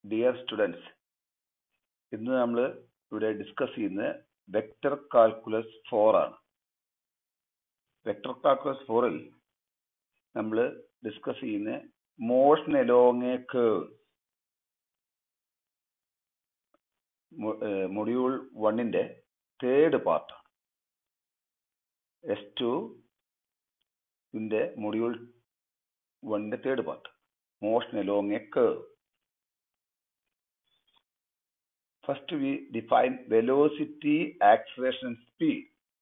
Dear students ഇന്ന് നമ്മൾ ഇവിടെ ഡിസ്കസ് ചെയ്യുന്ന വെക്ടർ കാൽക്കുലസ് ഫോർ ആണ് വെക്ടർ കാൽക്കുലസ് ഫോറിൽ നമ്മൾ ഡിസ്കസ് ചെയ്യുന്ന motion along a curve module വണ്ണിന്റെ തേർഡ് പാർട്ടാണ് എസ് ടു ഇതിന്റെ മൊഡ്യൂൾ വണ്ണിന്റെ third part motion along a curve First, we define velocity, acceleration, and speed.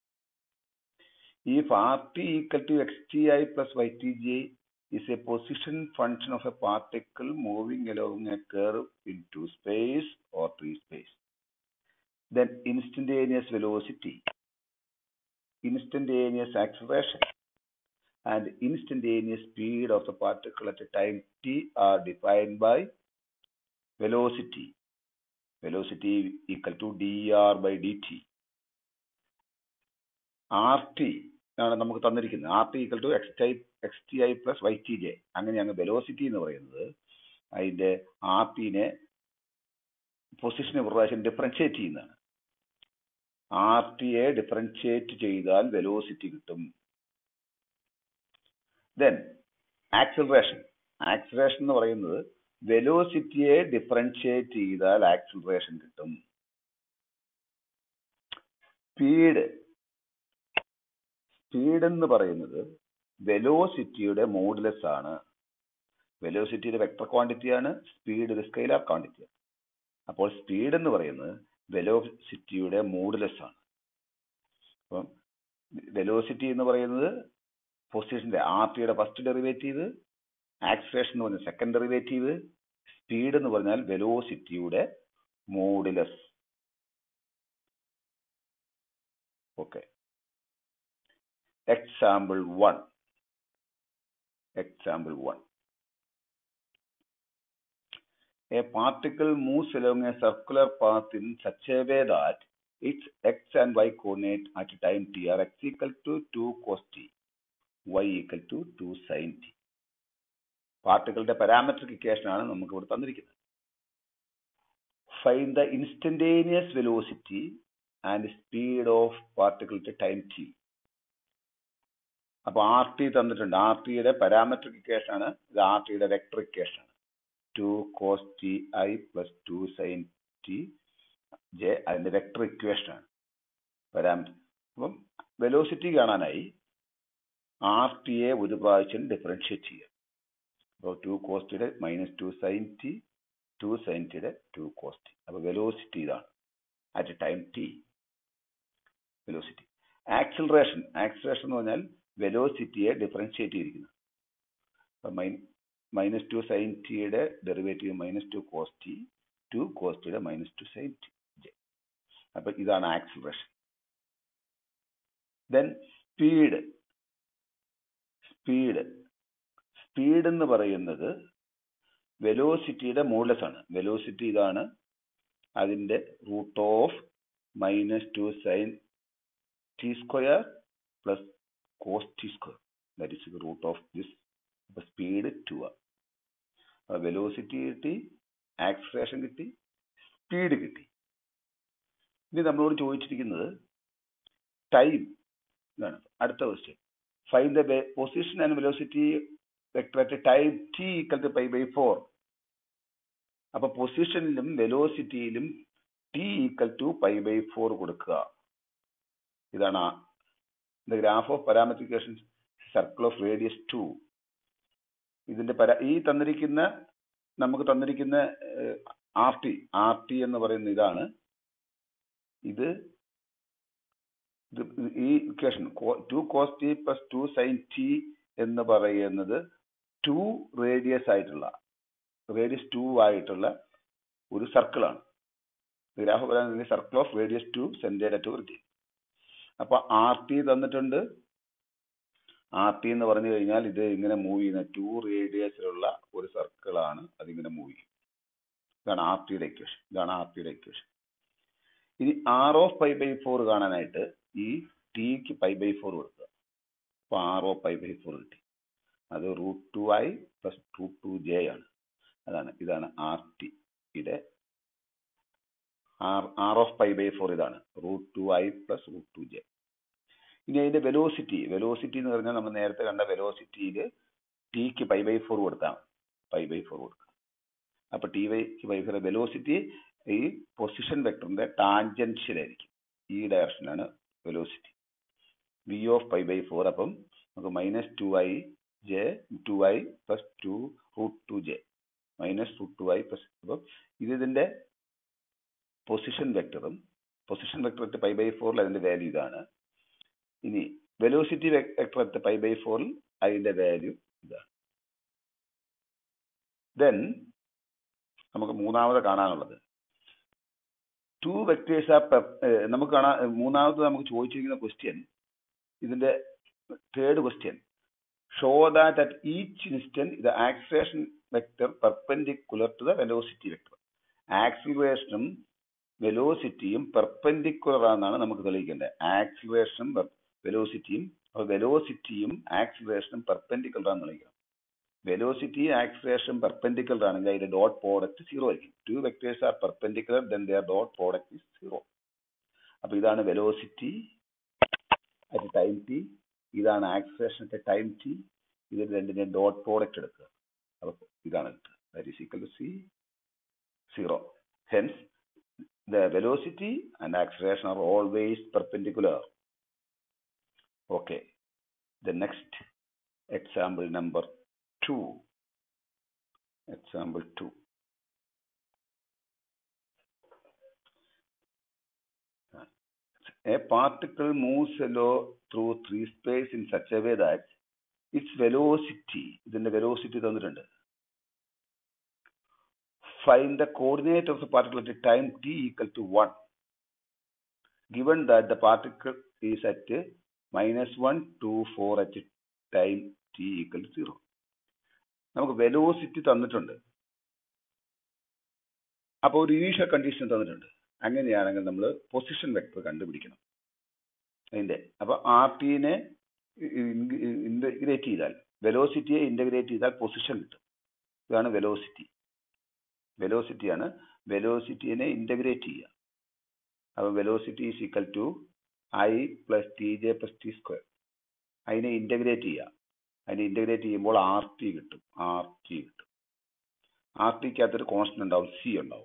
If rt equal to xti plus ytj is a position function of a particle moving along a curve into space or free space, then instantaneous velocity, instantaneous acceleration, and instantaneous speed of the particle at a time t are defined by velocity velocity equal to dr by dt rt ആണ് നമുക്ക് തന്നിരിക്കുന്നത് R T equal to X T X T I plus Y T J അങ്ങനെയാണ് velocity എന്ന് പറയുന്നത് അതിന്റെ R ടിനെ പൊസിഷനെ ഒരു പ്രാവശ്യം differentiate ചെയ്യുന്നതാണ് ആർ ടിയെ ഡിഫറൻഷിയേറ്റ് ചെയ്താൽ വെലോസിറ്റി കിട്ടും ദെൻ ആക്സിലറേഷൻ ആക്സിലറേഷൻ എന്ന് പറയുന്നത് വെലോസിറ്റിയെ ഡിഫറൻഷിയേറ്റ് ചെയ്താൽ ആക്സിലറേഷൻ കിട്ടും സ്പീഡ് സ്പീഡ് എന്ന് പറയുന്നത് വെലോസിറ്റിയുടെ മോഡുലസ് ആണ് വെലോസിറ്റിയുടെ വെക്ടർ ക്വാണ്ടിറ്റി ആണ് സ്പീഡ് ഒരു സ്കെയിലാർ ക്വാണ്ടിറ്റി ആണ് അപ്പോൾ സ്പീഡ് എന്ന് പറയുന്നത് വെലോസിറ്റിയുടെ മോഡുലസ് ആണ് അപ്പം വെലോസിറ്റി എന്ന് പറയുന്നത് പൊസിഷന്റെ ആർ ടിയുടെ ഫസ്റ്റ് ഡെറിവേറ്റീവ് ആക്സിലേഷൻ എന്ന് പറഞ്ഞാൽ സെക്കൻഡ് ഡെറിവേറ്റീവ് സ്പീഡ് എന്ന് പറഞ്ഞാൽ വെലോസിറ്റിയുടെ modulus okay example one example one A particle moves along a circular path in such a way that its x and y coordinate at time t are x equal to 2 cos t, y equal to 2 sin t. പാർട്ടിക്കിളുടെ parametric equation ആണ് നമുക്ക് ഇവിടെ തന്നിരിക്കുന്നത് find the instantaneous velocity and speed of particle to time T അപ്പൊ R T തന്നിട്ടുണ്ട് R ടിയുടെ parametric equation ആണ് ഇത് ആർ ടിയുടെ വെക്ടർ ഇക്വേഷൻ ആണ് two cos T I plus two sine T J അതിന്റെ വെക്ടർ ഇക്വേഷൻ ആണ് പാരാമീറ്റർ അപ്പം വെലോസിറ്റി കാണാനായി ആർ ടിയെ ഒരു പ്രാവശ്യം ഡിഫറൻഷിയേറ്റ് ചെയ്യുക അപ്പോൾ ടു കോസ്റ്റിയുടെ minus two sine T two sine ടിയുടെ ടു കോസ്റ്റ് അപ്പോൾ വെലോസിറ്റി ഇതാണ് at time T velocity acceleration acceleration എന്ന് പറഞ്ഞാൽ വെലോസിറ്റിയെ ഡിഫറൻഷിയേറ്റ് ചെയ്തിരിക്കുന്നത് അപ്പം മൈ മൈനസ് ടു സൈൻ ടിയുടെ derivative minus two cos T two കോസ്റ്റിയുടെ minus two sine T J അപ്പം ഇതാണ് acceleration then speed speed speed എന്ന് പറയുന്നത് വെലോസിറ്റിയുടെ മോഡലസ് ആണ് വെലോസിറ്റി ഇതാണ് അതിന്റെ root of minus two sine T square plus cos T square that is the root of this അപ്പൊ സ്പീഡ് ടു ആ വെലോസിറ്റി കിട്ടി ആക്സിലേഷൻ കിട്ടി സ്പീഡ് കിട്ടി ഇനി നമ്മളോട് ചോദിച്ചിരിക്കുന്നത് ടൈം ഇതാണ് അടുത്ത question fine the position and velocity vector at time T equal to pi by four അപ്പൊ പൊസിഷനിലും വെലോസിറ്റിയിലും T equal to pi by four കൊടുക്കുക ഇതാണ് the graph of parametrization circle of radius two ഇതിന്റെ പര ഈ തന്നിരിക്കുന്ന നമുക്ക് തന്നിരിക്കുന്ന ആർ ടി ആർ ടി എന്ന് പറയുന്ന ഇതാണ് ഇത് ഈ equation two cos T plus two sine T എന്ന് പറയുന്നത് ടു റേഡിയസ് ആയിട്ടുള്ള റേഡിയസ് ടു ആയിട്ടുള്ള ഒരു സർക്കിളാണ് ഗ്രാഫ് പറയുന്നത് circle of radius two centred at വൃത്തി അപ്പൊ ആർ ടി തന്നിട്ടുണ്ട് ആർ ടി എന്ന് പറഞ്ഞു കഴിഞ്ഞാൽ ഇത് ഇങ്ങനെ മൂവ് ചെയ്യുന്ന ടു റേഡിയസിലുള്ള ഒരു സർക്കിളാണ് അതിങ്ങനെ മൂവ് ചെയ്യും ഇതാണ് ആർ ടിയുടെ ഇക്വേഷൻ ഇതാണ് ആർ ടിയുടെ ഇക്വേഷൻ ഇനി R of pi by four കാണാനായിട്ട് ഈ ടിക്ക് പൈ ബൈ ഫോർ കൊടുക്കുക അപ്പൊ R of pi by four കിട്ടി അത് root two I plus root two J ആണ് അതാണ് ഇതാണ് ആർ ടി വെലോസിറ്റിയുടെ R R of pi by four ഇതാണ് root two I plus root two J ഇനി അതിന്റെ വെലോസിറ്റി വെലോസിറ്റി എന്ന് പറഞ്ഞാൽ നമ്മൾ നേരത്തെ കണ്ട വെലോസിറ്റിയിൽ ടിക്ക് പൈ ബൈ ഫോർ കൊടുത്താൽ പൈ ബൈ ഫോർ കൊടുക്കുക അപ്പൊ T Y by four velocity ഈ പൊസിഷൻ വെക്ടറിന്റെ ടാൻജൻഷ്യൽ ആയിരിക്കും ഈ ഡയറക്ഷനാണ് velocity V of pi by four അപ്പം നമുക്ക് minus two I J two I plus two root two J minus root two I plus അപ്പം ഇത് ഇതിന്റെ പൊസിഷൻ വെക്ടറും position vector at pi by ഫോറിൽ അതിന്റെ വാല്യൂ ഇതാണ് ഇനി velocity vector at pi by ഫോറിൽ അതിന്റെ വാല്യൂ ഇതാണ് ദെൻ നമുക്ക് മൂന്നാമത് കാണാനുള്ളത് ടു വെക്ടേഴ്സ് ആർ നമുക്ക് കാണാൻ മൂന്നാമത് നമുക്ക് ചോദിച്ചിരിക്കുന്ന ക്വസ്റ്റ്യൻ ഇതിന്റെ third question show that at each instant the acceleration vector perpendicular to the velocity vector ആക്സിലറേഷനും വെലോസിറ്റിയും പെർപെൻഡിക്കുലർ ആണെന്നാണ് നമുക്ക് തെളിയിക്കേണ്ടത് ആക്സിലറേഷനും വെലോസിറ്റിയും അപ്പോൾ വെലോസിറ്റിയും ആക്സിലറേഷനും പെർപെൻഡിക്കുലർ ആണെന്ന് തെളിയിക്കണം വെലോസിറ്റി ആക്സിലറേഷൻ പെർപെൻഡിക്കുലർ ആണെങ്കിൽ അതിന്റെ ഡോട്ട് പ്രോഡക്റ്റ് സീറോ ആയിരിക്കും two vectors are perpendicular then their dot product is zero അപ്പൊ ഇതാണ് വെലോസിറ്റി അറ്റ് ടൈം ടി ഇതാണ് ആക്സിലറേഷൻ അറ്റ് ടൈം ടി ഇത് രണ്ടിന്റെ ഡോട്ട് പ്രോഡക്റ്റ് എടുക്കുക അപ്പൊ ഇതാണ് കിട്ടുക that is equal to C zero hence the velocity and acceleration are always perpendicular. Okay. The next example number two. Example two. A particle moves along through three space in such a way that its velocity, ഇതിന്റെ velocity തന്നിട്ടുണ്ട് find the coordinate of the particle at a time t equal to 1 given that the particle is at minus 1 to 4 at time t equal to 0 നമുക്ക് velocity തന്നിട്ടുണ്ട് അപ്പോൾ ഒരു initial condition തന്നിട്ടുണ്ട് അങ്ങനെയാണെങ്കിൽ നമ്മൾ position vector കണ്ടുപിടിക്കണം അതിന്റെ അപ്പൊ ആർ ടിനെ ഇന്റഗ്രേറ്റ് ചെയ്താൽ വെലോസിറ്റിയെ ഇന്റഗ്രേറ്റ് ചെയ്താൽ പൊസിഷൻ കിട്ടും ഇതാണ് വെലോസിറ്റി വെലോസിറ്റി ആണ് വെലോസിറ്റിനെ ഇന്റഗ്രേറ്റ് ചെയ്യുക അപ്പൊ velocity is equal to I plus T J plus T square അതിനെ ഇന്റഗ്രേറ്റ് ചെയ്യുക അതിനെ ഇന്റഗ്രേറ്റ് ചെയ്യുമ്പോൾ ആർ ടി കിട്ടും ആർ ടി കിട്ടും ആർ ടിക്കകത്തൊരു കോൺസ്റ്റന്റ് ഉണ്ടാവും സി ഉണ്ടാവും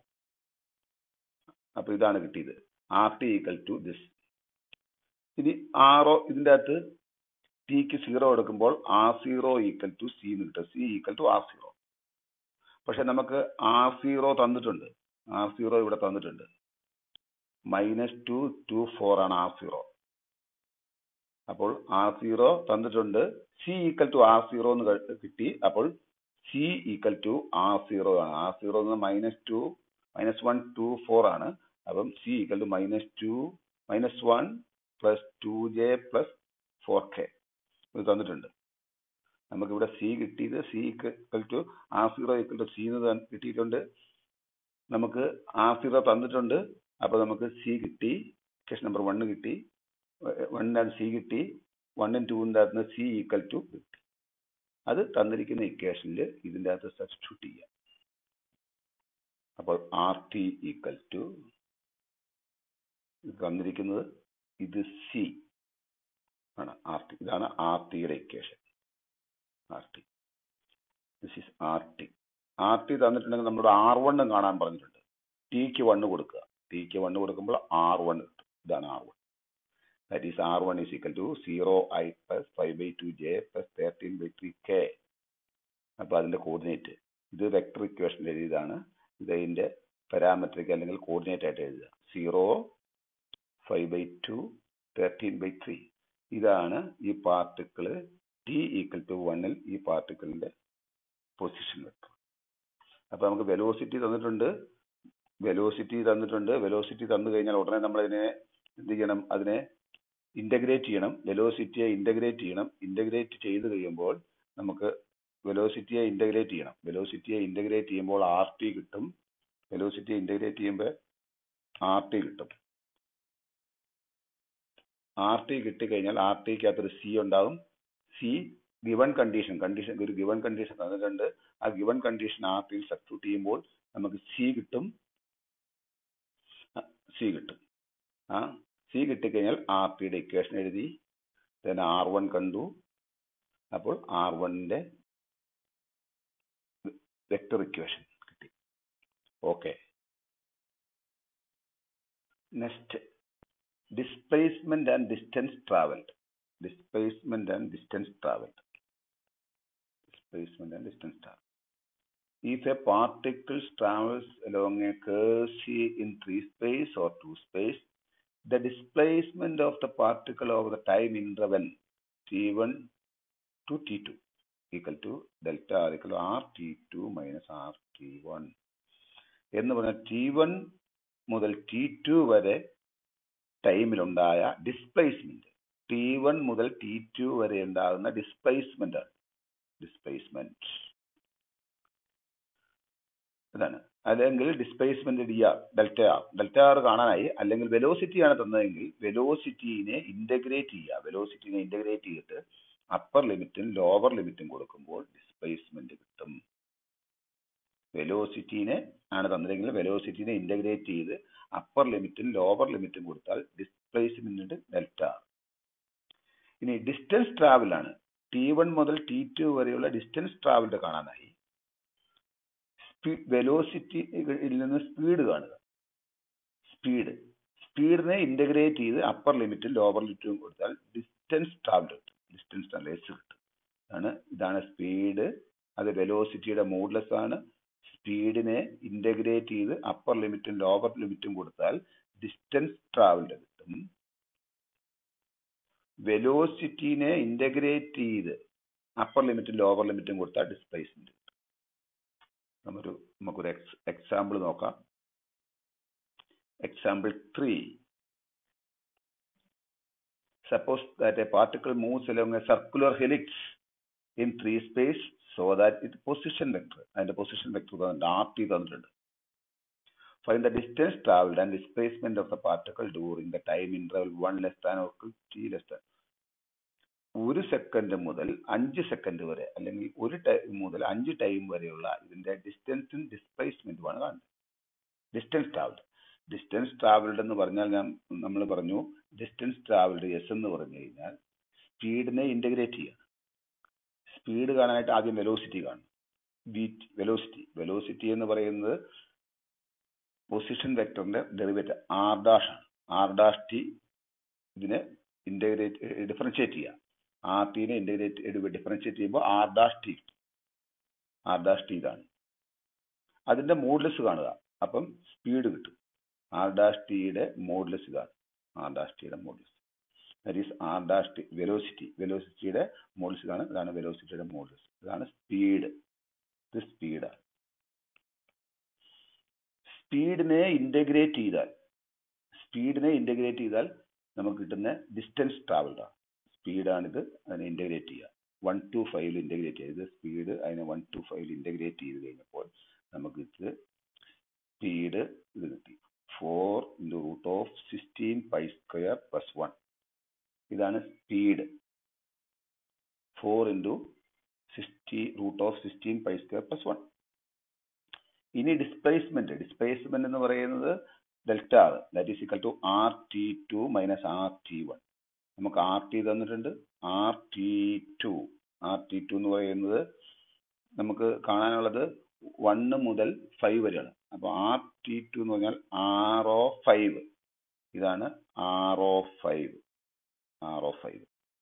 അപ്പൊ ഇതാണ് കിട്ടിയത് R T equal to this ഇനി ആറോ ഇതിന്റെ അകത്ത് ടിക്ക് സീറോ എടുക്കുമ്പോൾ R zero equal to C എന്ന് കിട്ടും C equal to R zero പക്ഷെ നമുക്ക് ആർ സീറോ തന്നിട്ടുണ്ട് ആർ സീറോ ഇവിടെ തന്നിട്ടുണ്ട് മൈനസ് ടു ടു ഫോർ ആണ് ആർ സീറോ അപ്പോൾ ആർ സീറോ തന്നിട്ടുണ്ട് C equal to R zero എന്ന് കിട്ടി അപ്പോൾ C equal to R zero ആണ് ആർ സീറോ എന്ന് minus two minus one two four ആണ് അപ്പം C equal to minus two minus one plus two J plus four K ഇത് തന്നിട്ടുണ്ട് നമുക്കിവിടെ സി കിട്ടിയത് C equal to R zero equal to C എന്ന് കിട്ടിയിട്ടുണ്ട് നമുക്ക് ആർ സീറോ തന്നിട്ടുണ്ട് അപ്പൊ നമുക്ക് സി കിട്ടി ഇക്വേഷൻ നമ്പർ വണ്ണ് കിട്ടി വണ്ണിൻ്റെ സി കിട്ടി വണ്ണും ടൂവിൻ്റെ അകത്ത് സി ഈക്വൽ ടു കിട്ടി അത് തന്നിരിക്കുന്ന ഇക്വേഷനിൽ ഇതിൻ്റെ അകത്ത് സബ്സ്റ്റിറ്റ്യൂട്ട് ചെയ്യാം അപ്പോൾ ആർ ടി ഈക്വൽ ടു തന്നിരിക്കുന്നത് ഇത് സി ആണ് ആർ ടി ഇതാണ് ആർ ടിയുടെ equation R T this is R T R T തന്നിട്ടുണ്ടെങ്കിൽ നമ്മളോട് ആർ വണ്ണും കാണാൻ പറഞ്ഞിട്ടുണ്ട് ടിക്ക് വണ്ണ് കൊടുക്കുക ടിക്ക് വണ്ണ് കൊടുക്കുമ്പോൾ ആർ വൺ കിട്ടും ഇതാണ് R one that is R one is equal to zero I plus five by two J plus thirteen by three K അപ്പോൾ അതിന്റെ കോർഡിനേറ്റ് ഇത് വെക്ടർ ഇക്വേഷൻ എഴുതിയതാണ് ഇത് അതിന്റെ പാരാമെട്രിക് അല്ലെങ്കിൽ കോർഡിനേറ്റ് ആയിട്ട് എഴുതുക zero five by two thirteen by three ഇതാണ് ഈ പാർട്ടിക്കിള് ടി ഈക്വൽ ടു വണ്ണിൽ ഈ പാർട്ടിക്കിളിന്റെ പൊസിഷൻ വെക്ടർ അപ്പൊ നമുക്ക് വെലോസിറ്റി തന്നിട്ടുണ്ട് വെലോസിറ്റി തന്നിട്ടുണ്ട് വെലോസിറ്റി തന്നു കഴിഞ്ഞാൽ ഉടനെ നമ്മൾ അതിനെ എന്ത് ചെയ്യണം അതിനെ ഇന്റഗ്രേറ്റ് ചെയ്യണം വെലോസിറ്റിയെ ഇന്റഗ്രേറ്റ് ചെയ്യണം ഇന്റഗ്രേറ്റ് ചെയ്ത് കഴിയുമ്പോൾ നമുക്ക് വെലോസിറ്റിയെ ഇന്റഗ്രേറ്റ് ചെയ്യണം വെലോസിറ്റിയെ ഇന്റഗ്രേറ്റ് ചെയ്യുമ്പോൾ ആർ ടി കിട്ടും വെലോസിറ്റിയെ ഇന്റഗ്രേറ്റ് ചെയ്യുമ്പോൾ ആർ ടി കിട്ടും ആർ ടി കിട്ടിക്കഴിഞ്ഞാൽ ആർ ടിക്കകത്തൊരു സി ഉണ്ടാവും സി ഗിവൺ കണ്ടീഷൻ കണ്ടീഷൻ ഒരു ഗിവൺ കണ്ടീഷൻ തന്നിട്ടുണ്ട് ആ ഗിവൺ കണ്ടീഷൻ ആർ ടിയിൽ സബ്സ്റ്റിറ്റ്യൂട്ട് ചെയ്യുമ്പോൾ നമുക്ക് സി കിട്ടും സി കിട്ടും ആ സി കിട്ടിക്കഴിഞ്ഞാൽ ആർ ടിയുടെ ഇക്വേഷൻ എഴുതി then ആർ വൺ കണ്ടു അപ്പോൾ ആർ വണ്ണിന്റെ വെക്ടർ ഇക്വേഷൻ കിട്ടി okay next displacement and distance travelled displacement and distance travelled displacement and distance travelled if a particle travels along a curve C in three space or two space, the displacement of the particle over the time interval T1 to T2 equal to delta R equal to R T2 minus R T1. എന്ന് പറഞ്ഞാൽ T one മുതൽ T two വരെ ടൈമിലുണ്ടായ displacement T one മുതൽ T two വരെ ഉണ്ടാകുന്ന displacement ആണ് displacement ഇതാണ് അല്ലെങ്കിൽ displacement D R delta R delta R കാണാനായി അല്ലെങ്കിൽ വെലോസിറ്റി ആണ് തന്നതെങ്കിൽ വെലോസിറ്റിനെ ഇന്റഗ്രേറ്റ് ചെയ്യുക വെലോസിറ്റിനെ ഇന്റഗ്രേറ്റ് ചെയ്തിട്ട് അപ്പർ ലിമിറ്റും ലോവർ ലിമിറ്റും കൊടുക്കുമ്പോൾ ഡിസ്പ്ലേസ്മെന്റ് കിട്ടും വെലോസിറ്റിനെ ആണ് തന്നതെങ്കിൽ വെലോസിറ്റിനെ ഇന്റഗ്രേറ്റ് ചെയ്ത് അപ്പർ ലിമിറ്റും ലോവർ ലിമിറ്റും കൊടുത്താൽ ഡിസ്പ്ലേസ്മെന്റ് ഡെൽറ്റ ആർ ഇനി ഡിസ്റ്റൻസ് ട്രാവൽ ആണ് ടി വൺ മുതൽ ടി ടു വരെയുള്ള ഡിസ്റ്റൻസ് ട്രാവൽഡ് കാണാനായി വെലോസിറ്റിയിൽ നിന്ന് സ്പീഡ് കാണുക സ്പീഡ് സ്പീഡിനെ ഇന്റഗ്രേറ്റ് ചെയ്ത് അപ്പർ ലിമിറ്റും ലോവർ ലിമിറ്റും കൊടുത്താൽ ഡിസ്റ്റൻസ് ട്രാവൽ കിട്ടും ഡിസ്റ്റൻസ് ട്രാവൽ എസ് കിട്ടും ആണ് ഇതാണ് സ്പീഡ് അത് വെലോസിറ്റിയുടെ മോഡ്ലെസ് ആണ് സ്പീഡിനെ ഇന്റഗ്രേറ്റ് ചെയ്ത് അപ്പർ ലിമിറ്റും ലോവർ ലിമിറ്റും കൊടുത്താൽ ഡിസ്റ്റൻസ് ട്രാവൽഡ് കിട്ടും വെലോസിറ്റിനെ ഇന്റഗ്രേറ്റ് ചെയ്ത് അപ്പർ ലിമിറ്റും ലോവർ ലിമിറ്റും കൊടുത്താൽ ഡിസ്പ്ലേസ്മെന്റ് നമുക്കൊരു നമുക്കൊരു എക്സ് എക്സാമ്പിൾ നോക്കാം example three suppose that a particle moves along a circular helix in three space so that ഇത് പൊസിഷൻ വെക്ടർ അതിന്റെ പൊസിഷൻ വെക്ടർ തന്നിട്ടുണ്ട് ആർ ടി തന്നിട്ടുണ്ട് fine the distance travelled and displacement of the particle during the time interval one less than or T less than ഒരു second മുതൽ അഞ്ച് second വരെ അല്ലെങ്കിൽ ഒരു ടൈം മുതൽ അഞ്ച് ടൈം വരെയുള്ള ഇതിന്റെ ഡിസ്റ്റൻസും ഡിസ്പ്ലേസ്മെന്റുമാണ് കാണുന്നത് ഡിസ്റ്റൻസ് ട്രാവൽഡ് ഡിസ്റ്റൻസ് ട്രാവൽഡ് എന്ന് പറഞ്ഞാൽ ഞാൻ നമ്മൾ പറഞ്ഞു ഡിസ്റ്റൻസ് ട്രാവൽഡ് എസ് എന്ന് പറഞ്ഞു കഴിഞ്ഞാൽ സ്പീഡിനെ ഇന്റഗ്രേറ്റ് ചെയ്യുക സ്പീഡ് കാണാനായിട്ട് ആദ്യം വെലോസിറ്റി കാണും ബീറ്റ് വെലോസിറ്റി വെലോസിറ്റി എന്ന് പറയുന്നത് പൊസിഷൻ വെക്ടറിന്റെ ഡെറിവേറ്റീവ് ആർ ഡാഷ് ആണ് ആർ ഡാഷ് ടി ഇതിനെ ഇന്റഗ്രേറ്റ് ഡിഫറൻഷിയേറ്റ് ചെയ്യുക ആർ ടീനെ ഇന്റഗ്രേറ്റ് ഡിഫറൻഷിയേറ്റ് ചെയ്യുമ്പോൾ R dash T R dash T ഇതാണ് അതിന്റെ മോഡ്ലെസ് കാണുക അപ്പം സ്പീഡ് കിട്ടും ആർ ഡാഷ് ടിയുടെ മോഡ്ലെസ് ഇതാണ് ആർ ഡാഷ് ടിയുടെ modulus that is R dash T velocity വെലോസിറ്റിയുടെ മോഡ്ലെസ് ഇതാണ് ഇതാണ് വെലോസിറ്റിയുടെ മോഡ്ലെസ് ഇതാണ് സ്പീഡ് ഇത് സ്പീഡാണ് സ്പീഡിനെ ഇന്റഗ്രേറ്റ് ചെയ്താൽ സ്പീഡിനെ ഇന്റഗ്രേറ്റ് ചെയ്താൽ നമുക്ക് കിട്ടുന്ന ഡിസ്റ്റൻസ് ട്രാവൽഡ് ആണ് സ്പീഡാണിത് അതിനെ ഇന്റഗ്രേറ്റ് ചെയ്യുക വൺ ടു ഫൈവിൽ ഇന്റഗ്രേറ്റ് ചെയ്ത് സ്പീഡ് അതിനെ വൺ ടു ഫൈവിൽ ഇന്റഗ്രേറ്റ് ചെയ്ത് കഴിഞ്ഞപ്പോൾ നമുക്ക് ഇത് സ്പീഡ് ഇത് കിട്ടി four into root of sixteen pi square plus one ഇതാണ് speed four into sixty root of sixteen pi square plus one ഇനി ഡിസ്പ്ലേസ്മെന്റ് ഡിസ്പ്ലേസ്മെന്റ് എന്ന് പറയുന്നത് delta R that is equal to R T two minus R T one നമുക്ക് R T തന്നിട്ടുണ്ട് R T two R T two എന്ന് പറയുന്നത് നമുക്ക് കാണാനുള്ളത് one മുതൽ ഫൈവ് വരെയാണ് അപ്പോൾ ആർ ടി ടു എന്ന് പറഞ്ഞാൽ ആർ ഒ ഫൈവ് ഇതാണ് R O five R O five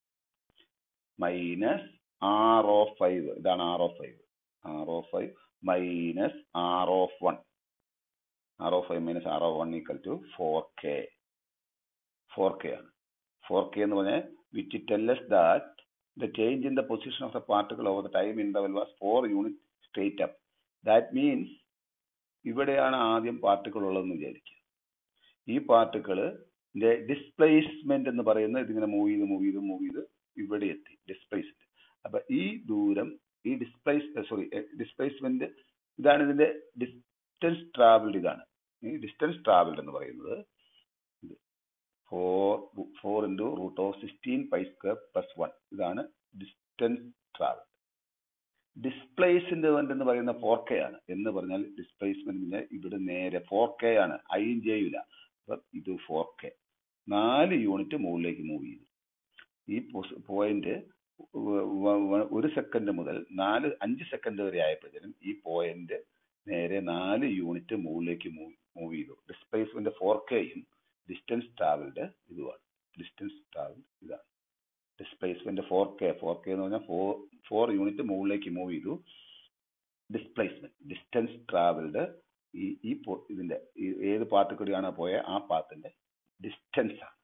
minus R O five ഇതാണ് R O five R O five minus R of one R of five minus R of one equal to four K four K ആണ് four K എന്ന് പറഞ്ഞാൽ which tells that the change in the position of the particle over the time interval was four unit straight up that means ഇവിടെയാണ് ആദ്യം particle ഉള്ളതെന്ന് വിചാരിക്കുക ഈ particle displacement എന്ന് പറയുന്നത് ഇതിങ്ങനെ മൂവ് ചെയ്ത് മൂവ് ചെയ്ത് മൂവ് ചെയ്ത് ഇവിടെ എത്തി ഡിസ്പ്ലേസ്മെന്റ് അപ്പൊ ഈ ദൂരം ഈ ഡിസ്പ്ലേസ് സോറി ഡിസ്പ്ലേസ്മെന്റ് ഇതാണ് ഇതിന്റെ ഡിസ്റ്റൻസ് ട്രാവൽഡ് ഇതാണ് ഈ ഡിസ്റ്റൻസ് ട്രാവൽഡ് എന്ന് പറയുന്നത് ഇത് four four into root of sixteen pi square plus one ഇതാണ് ഡിസ്റ്റൻസ് ട്രാവൽ ഡിസ്പ്ലേസ്മെന്റ് എന്ന് പറയുന്ന ഫോർ കെ ആണ് എന്ന് പറഞ്ഞാൽ ഡിസ്പ്ലേസ്മെന്റ് ഇവിടെ നേരെ ഫോർ കെ ആണ് ഐയും ചെയ്യൂല അപ്പൊ ഇത് ഫോർ കെ നാല് യൂണിറ്റ് മുകളിലേക്ക് മൂവ് ചെയ്തു ഈ പോയിന്റ് ഒരു സെക്കൻഡ് മുതൽ നാല് അഞ്ച് സെക്കൻഡ് വരെ ആയപ്പോഴത്തേനും ഈ പോയിന്റ് നേരെ നാല് യൂണിറ്റ് മുകളിലേക്ക് മൂവ് മൂവ് ചെയ്തു ഡിസ്പ്ലേസ്മെന്റ് ഫോർ കെയും ഡിസ്റ്റൻസ് ട്രാവൽഡ് ഇതുമാണ് ഡിസ്റ്റൻസ് ട്രാവൽ ഇതാണ് displacement four K four K എന്ന് പറഞ്ഞാൽ ഫോർ ഫോർ യൂണിറ്റ് മുകളിലേക്ക് മൂവ് ചെയ്തു ഡിസ്പ്ലേസ്മെന്റ് ഡിസ്റ്റൻസ് ട്രാവൽഡ് ഈ ഈ പോ- ഇതിന്റെ ഈ ഏത് പാത്തിൽ കൂടിയാണോ പോയ ആ പാത്തിന്റെ ഡിസ്റ്റൻസ് ആണ്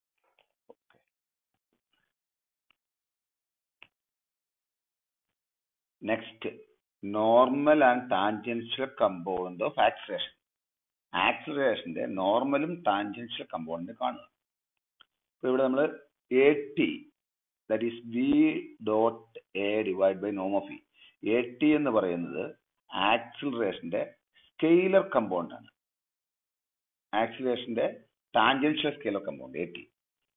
next normal and tangential component of acceleration ആക്സിലറേഷന്റെ നോർമലും ടാൻജൻഷ്യൽ കമ്പോണന്റ് കാണുക ഇപ്പൊ ഇവിടെ നമ്മൾ A T that is V dot A divide by നോം ഓഫ് ഇ എ ടി എന്ന് പറയുന്നത് ആക്സിലറേഷന്റെ സ്കെയിലർ കമ്പോണ്ട് ആണ് ആക്സിലറേഷന്റെ tangential scalar component A T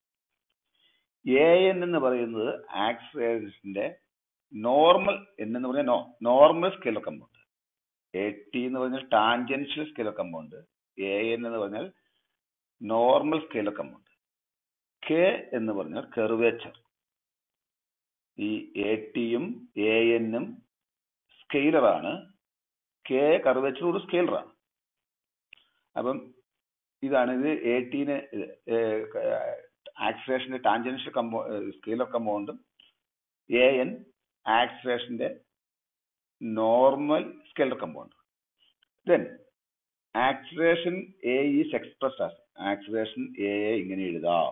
A N എന്ന് പറയുന്നത് ആക്സിലറേഷന്റെ നോർമൽ എൻ എന്ന് പറഞ്ഞാൽ normal scalar component A T എന്ന് പറഞ്ഞാൽ tangential scalar component A N എന്ന് പറഞ്ഞാൽ നോർമൽ സ്കെയിലർ കമ്പോണ്ട് കെ എന്ന് പറഞ്ഞാൽ കെർവേച്ചർ ഈ എ ടിയും എ എന്നും സ്കെയിലറാണ് കെ കർവേച്ചർ ഒരു സ്കെയിലറാണ് അപ്പം ഇതാണ് ഇത് എ ടീന് ആക്സിലേഷന്റെ ടാൻജൻഷ്യൽ കമ്പോ സ്കെയിലർ കമ്പൗണ്ടും എ എൻ ആക്സിലേഷന്റെ normal scalar component then acceleration A is express as acceleration A ഇങ്ങനെ എഴുതാം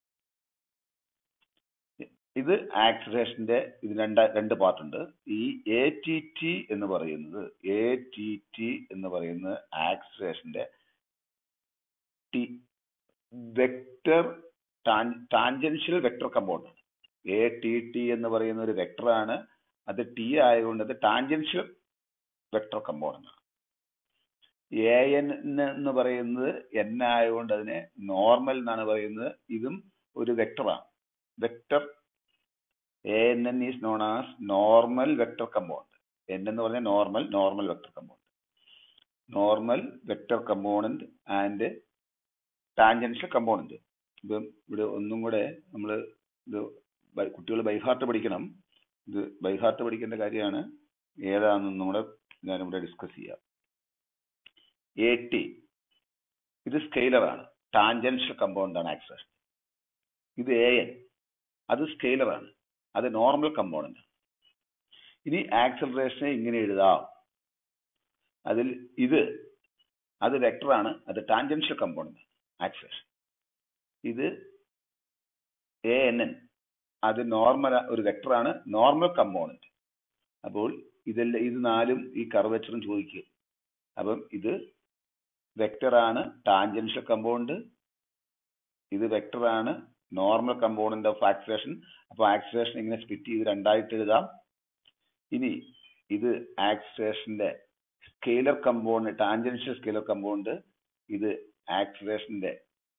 ഇത് ആക്സിലേഷന്റെ ഇത് രണ്ട് രണ്ട് പാർട്ട് ഉണ്ട് ഈ എ ടി ടി എന്ന് പറയുന്നത് എ ടി ടി എന്ന് പറയുന്നത് ആക്സിലേഷന്റെ T vector tangential vector component ആണ് എ ടി ടി എന്ന് പറയുന്ന ഒരു വെക്ടർ ആണ് അത് ടി ആയതുകൊണ്ട് അത് ടാൻജൻഷ്യൽ വെക്ടർ കമ്പൗണ്ട് ആണ് എ എൻ എന്ന് പറയുന്നത് എൻ ആയതുകൊണ്ട് അതിനെ നോർമൽ എന്നാണ് പറയുന്നത് ഇതും ഒരു വെക്ടറാണ് vector A N N is known as normal vector component N എന്ന് പറഞ്ഞാൽ normal normal vector component normal vector component and tangential component ഇപ്പം ഇവിടെ ഒന്നും കൂടെ നമ്മൾ ഇത് കുട്ടികൾ ബൈഹാർട്ട് പഠിക്കണം ഇത് ബൈഹാർട്ട് പഠിക്കേണ്ട കാര്യമാണ് ഏതാണെന്നും കൂടെ ഞാനിവിടെ ഡിസ്കസ് ചെയ്യാം എ ടി ഇത് സ്കെയിലറാണ് ടാൻജൻഷ്യൽ കമ്പൗണ്ട് ആണ് ആക്സസ് ഇത് എ എൻ അത് സ്കെയിലറാണ് അത് നോർമൽ കമ്പോണന്റ് ഇനി ആക്സലറേഷനെ ഇങ്ങനെ എഴുതാം അതിൽ ഇത് അത് വെക്ടറാണ് അത് ടാൻജൻഷ്യൽ കമ്പോണന്റ് ആക്സസ് ഇത് എ എൻ എൻ അത് നോർമൽ ഒരു വെക്ടറാണ് നോർമൽ കമ്പോണന്റ് അപ്പോൾ ഇതെല്ലാം ഇത് നാലും ഈ കർവേച്ചറും ചോദിക്കുക അപ്പം ഇത് വെക്ടറാണ് ടാൻജൻഷ്യൽ കമ്പൗണ്ട് ഇത് വെക്ടറാണ് നോർമൽ കമ്പോണന്റ് ഓഫ് ആക്സിലേഷൻ അപ്പൊ ആക്സിലേഷൻ ഇങ്ങനെ സ്പ്ലിറ്റ് ചെയ്ത് രണ്ടായിട്ട് എഴുതാം ഇനി ഇത് ആക്സിലേഷന്റെ scalar component tangential scalar component ഇത് ആക്സിലേഷന്റെ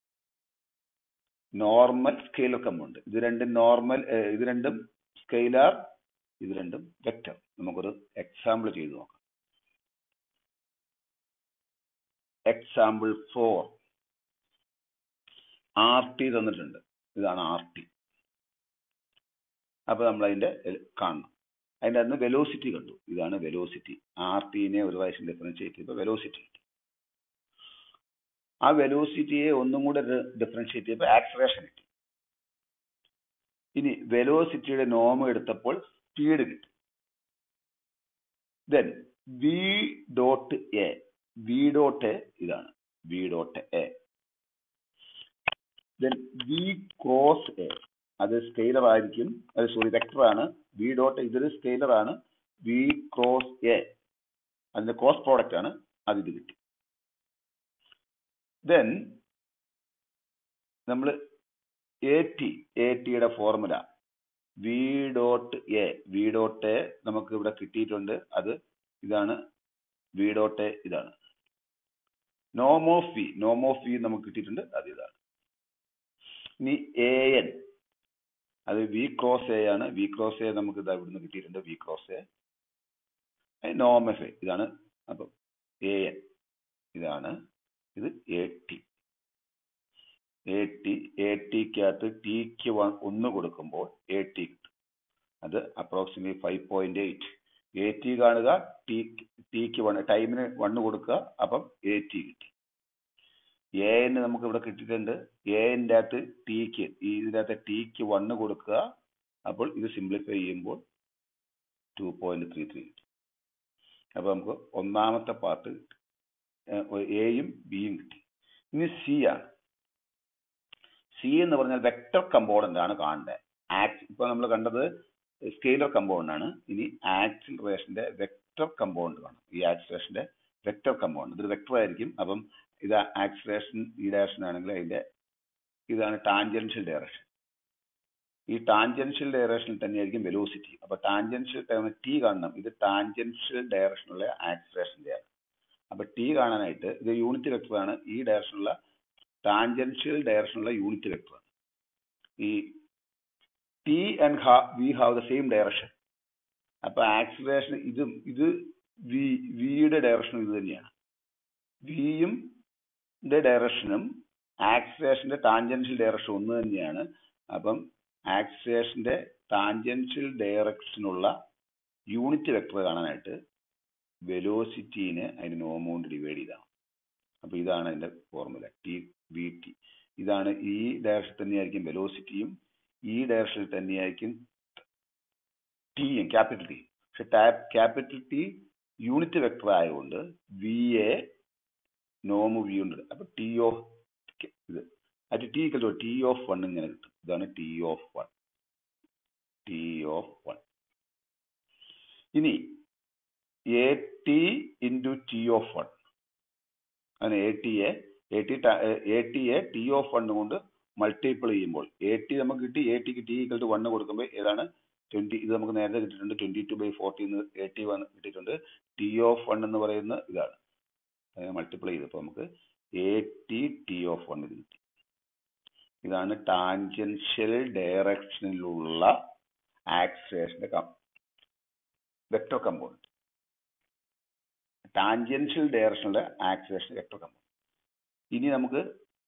നോർമൽ സ്കെയിലർ കമ്പോണ്ട് ഇത് രണ്ടും നോർമൽ ഇത് രണ്ടും സ്കെയിലർ ഇത് രണ്ടും വെക്ടർ നമുക്കൊരു എക്സാമ്പിൾ ചെയ്തു നോക്കാം എക്സാമ്പിൾ ഫോർ ആർ ടി തന്നിട്ടുണ്ട് ഇതാണ് ആർ ടി അപ്പൊ നമ്മൾ അതിന്റെ കാണണം അതിന്റെ അന്ന് വെലോസിറ്റി കണ്ടു ഇതാണ് വെലോസിറ്റി ആർ ടിനെ ഒരു പ്രാവശ്യം ഡിഫറൻഷിയേറ്റ് ചെയ്തപ്പോൾ വെലോസിറ്റി കിട്ടി ആ വെലോസിറ്റിയെ ഒന്നും കൂടെ ഡിഫറൻഷിയേറ്റ് ചെയ്തപ്പോൾ ആക്സലേഷൻ കിട്ടി ഇനി വെലോസിറ്റിയുടെ നോമം എടുത്തപ്പോൾ സ്പീഡ് കിട്ടി then we dot a v dot ഇതാണ് v dot A then we cross a അത് സ്കെയിലർ ആയിരിക്കും അത് സോറി വെക്ടർ ആണ് വി ഡോട്ട് ഇതൊരു സ്കെയിലർ ആണ് വി ക്രോസ് എ അതിന്റെ ക്രോസ് പ്രോഡക്റ്റ് ആണ് അത് ഇത് കിട്ടി ദെൻ നമ്മൾ എ ടി എ ടിയുടെ formula V dot a v dot a നമുക്ക് ഇവിടെ കിട്ടിയിട്ടുണ്ട് അത് ഇതാണ് വി ഡോട്ട് എ ഇതാണ് നോം ഓഫ് വി നോം ഓഫ് വി നമുക്ക് കിട്ടിയിട്ടുണ്ട് അത് ഇതാണ് ഇനി എ എൻ അത് വി ക്രോസ് എ ആണ് വി ക്രോസ് എ നമുക്ക് ഇതാ ഇവിടുന്ന് കിട്ടിയിട്ടുണ്ട് വി ക്രോസ് എ നോം എഫ് എ ഇതാണ് അപ്പം എ എൻ ഇതാണ് ഇത് A T A T A ടിക്കകത്ത് ടിക്ക് ഒന്ന് കൊടുക്കുമ്പോൾ എ ടി കിട്ടും അത് approximate five point eight A T കാണുക ടി ടിക്ക് വൺ ടൈമിന് വണ്ണ് കൊടുക്കുക അപ്പം എ ടി കിട്ടി എ എൻ നമുക്ക് ഇവിടെ കിട്ടിയിട്ടുണ്ട് എ എൻ്റെ അകത്ത് ടിക്ക് ഈ ഇതിനകത്ത് ടിക്ക് വണ്ണ് കൊടുക്കുക അപ്പോൾ ഇത് സിംപ്ലിഫൈ ചെയ്യുമ്പോൾ ടു പോയിന്റ് ത്രീ ത്രീ കിട്ടി അപ്പോൾ നമുക്ക് ഒന്നാമത്തെ പാർട്ട് എയും ബിയും കിട്ടി ഇനി സി ആണ് സി എന്ന് പറഞ്ഞാൽ വെക്ടർ കമ്പോണന്റ് ആണ് കാണേണ്ടത് ആക്ട് ഇപ്പൊ നമ്മൾ കണ്ടത് സ്കെയിലർ കമ്പോണന്റ് ആണ് ഇനി ആക്സിലറേഷന്റെ വെക്ടർ കമ്പോണന്റ് കാണും ഈ ആക്സിലറേഷന്റെ വെക്ടർ കമ്പോണന്റ് ഇതൊരു വെക്ടർ ആയിരിക്കും അപ്പം ഇത് ആക്സിലറേഷൻ ഈ ഡയറക്ഷൻ ആണെങ്കിൽ അതിന്റെ ഇതാണ് ടാൻജൻഷ്യൽ ഡയറക്ഷൻ ഈ ടാൻജൻഷ്യൽ ഡയറക്ഷനിൽ തന്നെയായിരിക്കും വെലോസിറ്റി അപ്പൊ ടാൻജൻഷ്യൽ ടി കാണണം ഇത് ടാൻജൻഷ്യൽ ഡയറക്ഷനുള്ള ആക്സിലറേഷന്റെ ആണ് അപ്പൊ ടി കാണാനായിട്ട് ഇത് യൂണിറ്റ് വെക്ടർ ആണ് ഈ ഡയറക്ഷനുള്ള ടാൻജൻഷ്യൽ ഡയറക്ഷനുള്ള യൂണിറ്റ് വെക്ടർ ആണ് ഈ T and V have the same direction അപ്പൊ ആക്സിലറേഷൻ ഇത് ഇത് വി വിയുടെ ഡയറക്ഷനും ഇത് തന്നെയാണ് വിയും ഡയറക്ഷനും ആക്സിലറേഷന്റെ ടാൻജൻഷ്യൽ ഡയറക്ഷൻ ഒന്ന് തന്നെയാണ് അപ്പം ആക്സിലറേഷന്റെ ടാൻജൻഷ്യൽ ഡയറക്ഷനുള്ള യൂണിറ്റ് വെക്ടർ കാണാനായിട്ട് വെലോസിറ്റീനെ അതിന് നോം കൊണ്ട് ഡിവൈഡ് ചെയ്താണ് അപ്പൊ ഇതാണ് അതിന്റെ ഫോർമുല ടി വി ടി ഇതാണ് ഈ ഡയറക്ഷൻ തന്നെയായിരിക്കും വെലോസിറ്റിയും ഈ ഡയറക്ഷനിൽ തന്നെയായിരിക്കും ടിയും ക്യാപിറ്റൽ ടി പക്ഷെ ക്യാപിറ്റൽ ടി യൂണിറ്റ് വെക്ടർ ആയതുകൊണ്ട് വി എ നോമ് വി ഉണ്ട് അപ്പൊ ടി ഓഫ് ഇത് അത് ടി ഇക്കല്ലോ ടി ഓഫ് വൺ ഇങ്ങനെ കിട്ടും ഇതാണ് T of one T of one ഇനി A T into T of one അങ്ങനെ A T A A T A T A T of one കൊണ്ട് മൾട്ടിപ്പിൾ ചെയ്യുമ്പോൾ എ ടി നമുക്ക് കിട്ടി എ ടിക്ക് ടി ഈക്വൽ ടു വണ്ണ് കൊടുക്കുമ്പോൾ ഏതാണ് twenty ഇത് നമുക്ക് നേരത്തെ കിട്ടിയിട്ടുണ്ട് twenty two by forty a t one കിട്ടിയിട്ടുണ്ട് ടി ഓഫ് വൺ എന്ന് പറയുന്ന ഇതാണ് അതിനെ മൾട്ടിപ്ലൈ ചെയ്തപ്പോൾ നമുക്ക് a T t of one ഇത് കിട്ടി ഇതാണ് ടാൻജൻഷ്യൽ ഡയറക്ഷനിലുള്ള ആക്സിലേഷന്റെ വെക്ടർ കമ്പോണന്റ് ടാൻജൻഷ്യൽ ഡയറക്ഷനിലെ ആക്സിലേഷൻ വെക്ടർ കമ്പോണന്റ് ഇനി നമുക്ക്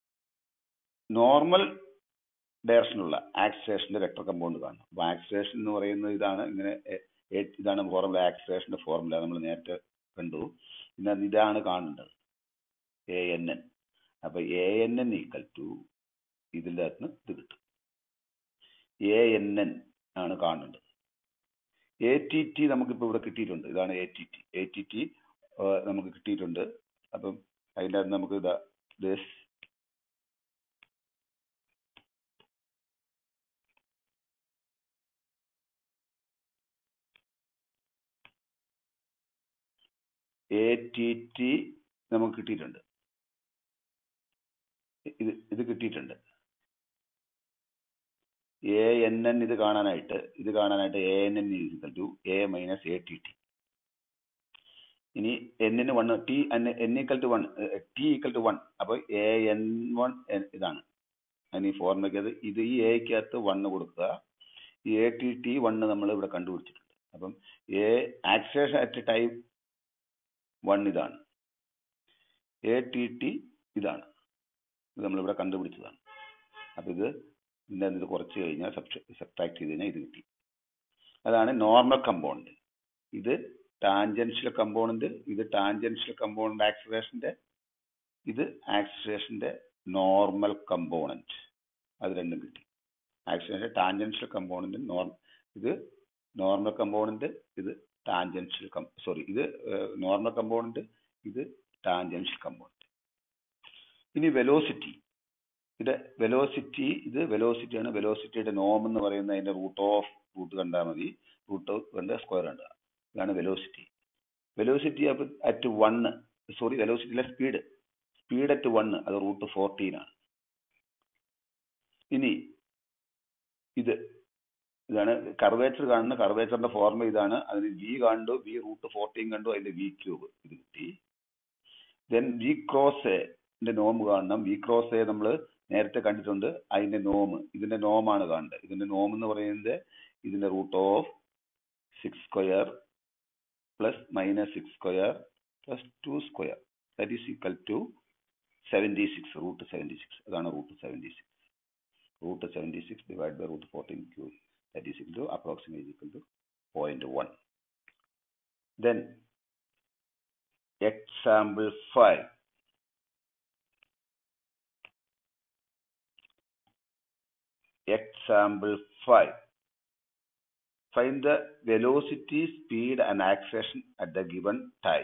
നോർമൽ ഡയറക്ഷനുള്ള ആക്സിലേഷന്റെ വെക്ടർ കമ്പോണന്റ് കാണണം അപ്പൊ ആക്സിലേഷൻ എന്ന് പറയുന്നത് ഇതാണ് ഇങ്ങനെ ഇതാണ് ഫോർമുല ആക്സിലേഷന്റെ ഫോർമുല നമ്മൾ നേരത്തെ കണ്ടു പിന്നെ ഇതാണ് കാണേണ്ടത് എ എൻ എൻ അപ്പൊ a N n equal to ഇതിൻ്റെ അകത്ത് ഇത് കിട്ടും എ എൻ എൻ ആണ് കാണേണ്ടത് എ ടി ടി നമുക്കിപ്പോൾ ഇവിടെ കിട്ടിയിട്ടുണ്ട് ഇതാണ് A T t A T t നമുക്ക് കിട്ടിയിട്ടുണ്ട് അപ്പം അതിൻ്റെ അകത്ത് നമുക്ക് ഇതാ ദിസ് എ ടി ടി നമുക്ക് കിട്ടിയിട്ടുണ്ട് ഇത് ഇത് കിട്ടിയിട്ടുണ്ട് എ എൻ എൻ ഇത് കാണാനായിട്ട് ഇത് കാണാനായിട്ട് a N n equal to A minus A T t ഇനി എന്നിന് one t n equal to one t equal to one അപ്പോൾ എ എൻ വൺ ഇതാണ് അതിന് ഈ ഫോർമുലയ്ക്ക് ഇത് ഈ എക്കകത്ത് വണ്ണ് കൊടുക്കുക ഈ എ ടി ടി വണ്ണ് നമ്മൾ ഇവിടെ കണ്ടുപിടിച്ചിട്ടുണ്ട് അപ്പം a acceleration at time one ഇതാണ് എ ടി ടി ഇതാണ് ഇത് നമ്മളിവിടെ കണ്ടുപിടിച്ചതാണ് അപ്പം ഇത് ഇതിൻ്റെ ഇത് കുറച്ച് കഴിഞ്ഞാൽ സബ്ട്രാക്ട് ചെയ്ത് കഴിഞ്ഞാൽ ഇത് കിട്ടി അതാണ് നോർമൽ കമ്പോണന്റ് ഇത് ടാൻജൻഷ്യൽ കമ്പോണന്റ് ഇത് ടാൻജൻഷ്യൽ കമ്പോണന്റ് ആക്സിലേഷന്റെ ഇത് ആക്സിലേഷന്റെ നോർമൽ കമ്പോണന്റ് അത് രണ്ടും കിട്ടി ആക്സിലേഷന്റെ ടാൻജൻഷ്യൽ കമ്പോണന്റ് നോർ ഇത് നോർമൽ കമ്പോണന്റ് ഇത് ടാൻജൻഷ്യൽ കം സോറി ഇത് നോർമൽ കമ്പോണന്റ് ഇത് ടാൻജൻഷ്യൽ കമ്പോണന്റ് ഇനി വെലോസിറ്റി ഇത് വെലോസിറ്റി ഇത് വെലോസിറ്റി ആണ് വെലോസിറ്റിയുടെ നോം എന്ന് പറയുന്നത് അതിന്റെ റൂട്ട് ഓഫ് റൂട്ട് കണ്ടാൽ മതി റൂട്ട് കണ്ട് സ്ക്വയർ കണ്ട ഇതാണ് velocity velocity at one sorry വെലോസിറ്റിയിലെ സ്പീഡ് സ്പീഡ് അറ്റ് വണ്ണ് അത് റൂട്ട് ഫോർട്ടീൻ ആണ് ഇനി ഇത് ഇതാണ് കർവേച്ചർ കാണുന്ന കർവേച്ചറിന്റെ ഫോർമ ഇതാണ് അതിന് വി കണ്ടു വി റൂട്ട് ഫോർട്ടീൻ കണ്ടു അതിന്റെ വി ക്യൂബ് ഇത് കിട്ടി ദെൻ വി ക്രോസ് എന്റെ നോം കാണണം വി ക്രോസ് എ നമ്മൾ നേരത്തെ കണ്ടിട്ടുണ്ട് അതിന്റെ നോം ഇതിന്റെ നോമാണ് കാണേണ്ടത് ഇതിന്റെ നോം എന്ന് പറയുന്നത് ഇതിന്റെ root of six square plus minus six square plus two square that is equal to seventy six root seventy six അതാണ് root seventy six root seventy six divide by root fourteen q that is equal to approximate equal to point one then example five example 5 find the velocity speed and acceleration at the given time